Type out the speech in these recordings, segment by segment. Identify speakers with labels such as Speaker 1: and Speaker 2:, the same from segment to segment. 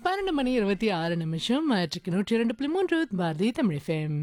Speaker 1: பன்னெண்டு மணி இருபத்தி ஆறு நிமிஷம் மாற்றுக்கு நூற்றி இரண்டு புள்ளி மூன்று பாரதி தமிழ் ஃபேம்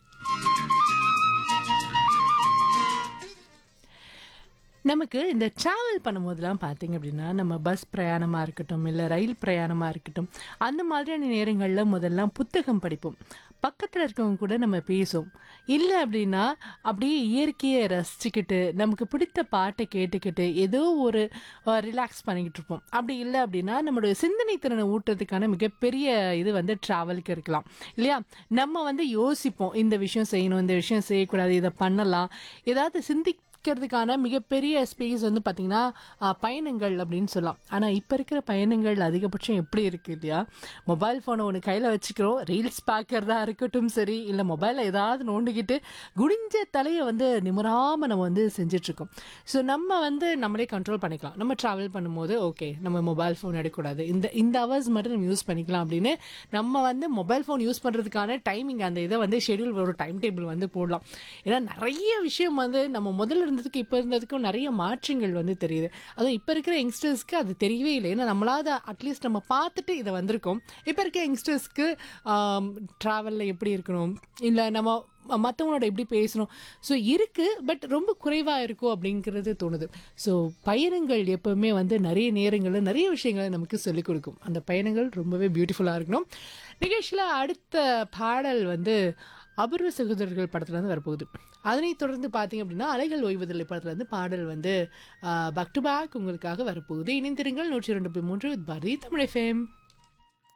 Speaker 1: நமக்கு இந்த ட்ராவல் பண்ணும்போதெல்லாம் பார்த்தீங்க அப்படின்னா நம்ம பஸ் பிரயாணமாக இருக்கட்டும் இல்லை ரயில் பிரயாணமாக இருக்கட்டும் அந்த மாதிரியான நேரங்களில் முதல்லாம் புத்தகம் படிப்போம் பக்கத்தில் இருக்கவங்க கூட நம்ம பேசுவோம் இல்லை அப்படின்னா அப்படியே இயற்கையை ரசிச்சுக்கிட்டு நமக்கு பிடித்த பாட்டை கேட்டுக்கிட்டு ஏதோ ஒரு ரிலாக்ஸ் பண்ணிக்கிட்டு இருப்போம் அப்படி இல்லை அப்படின்னா நம்மளுடைய சிந்தனை திறனை ஊட்டுறதுக்கான மிகப்பெரிய இது வந்து ட்ராவலுக்கு இருக்கலாம் இல்லையா நம்ம வந்து யோசிப்போம் இந்த விஷயம் செய்யணும் இந்த விஷயம் செய்யக்கூடாது இதை பண்ணலாம் ஏதாவது சிந்தி இருக்கிறதுக்கான மிகப்பெரிய ஸ்பேஸ் வந்து பார்த்திங்கன்னா ஆஹ், பயணங்கள் அப்படின்னு சொல்லலாம் ஆனால் இப்போ இருக்கிற பயணங்கள் அதிகபட்சம் எப்படி இருக்குது இல்லையா மொபைல் ஃபோனை ஒன்று கையில் வச்சுக்கிறோம் ரீல்ஸ் பார்க்கறதா இருக்கட்டும் சரி இல்லை மொபைலில் ஏதாவது நோண்டிக்கிட்டு குடிஞ்ச தலையை வந்து நிமிராமல் நம்ம வந்து செஞ்சிட்ருக்கோம் ஸோ நம்ம வந்து நம்மளே கண்ட்ரோல் பண்ணிக்கலாம் நம்ம ட்ராவல் பண்ணும்போது ஓகே நம்ம மொபைல் ஃபோன் எடுக்கக்கூடாது இந்த இந்த ஹவர்ஸ் மட்டும் நம்ம யூஸ் பண்ணிக்கலாம் அப்படின்னு நம்ம வந்து மொபைல் ஃபோன் யூஸ் பண்ணுறதுக்கான டைமிங் அந்த இதை வந்து ஷெடியூல் ஒரு டைம் டேபிள் வந்து போடலாம் ஏன்னா நிறைய விஷயம் வந்து நம்ம முதல்ல இருந்ததுக்கு இப்போ இருந்ததுக்கும் நிறைய மாற்றங்கள் வந்து தெரியுது அதுவும் இப்போ இருக்கிற யங்ஸ்டர்ஸ்க்கு அது தெரியவே இல்லை ஏன்னா நம்மளாவது அட்லீஸ்ட் நம்ம பார்த்துட்டு இதை வந்திருக்கோம் இப்போ இருக்க யங்ஸ்டர்ஸ்க்கு ட்ராவலில் எப்படி இருக்கணும் இல்லை நம்ம மற்றவங்களோட எப்படி பேசணும் ஸோ இருக்குது பட் ரொம்ப குறைவாக இருக்கும் அப்படிங்கிறது தோணுது ஸோ பயணங்கள் எப்போவுமே வந்து நிறைய நேரங்களில் நிறைய விஷயங்களை நமக்கு சொல்லிக் கொடுக்கும் அந்த பயணங்கள் ரொம்பவே பியூட்டிஃபுல்லாக இருக்கணும் நிகழ்ச்சியில் அடுத்த பாடல் வந்து அபூர்வ சகோதரர்கள் படத்துலேருந்து வரப்போகுது அதனைத் தொடர்ந்து பார்த்தீங்க அப்படின்னா அலைகள் ஓய்வதில்லை படத்துலேருந்து பாடல் வந்து பேக் டு பேக் உங்களுக்காக வரப்போகுது இணைந்திருங்கள் நூற்றி ரெண்டு புள்ளி மூன்று பாரதி தமிழ் எஃப்எம்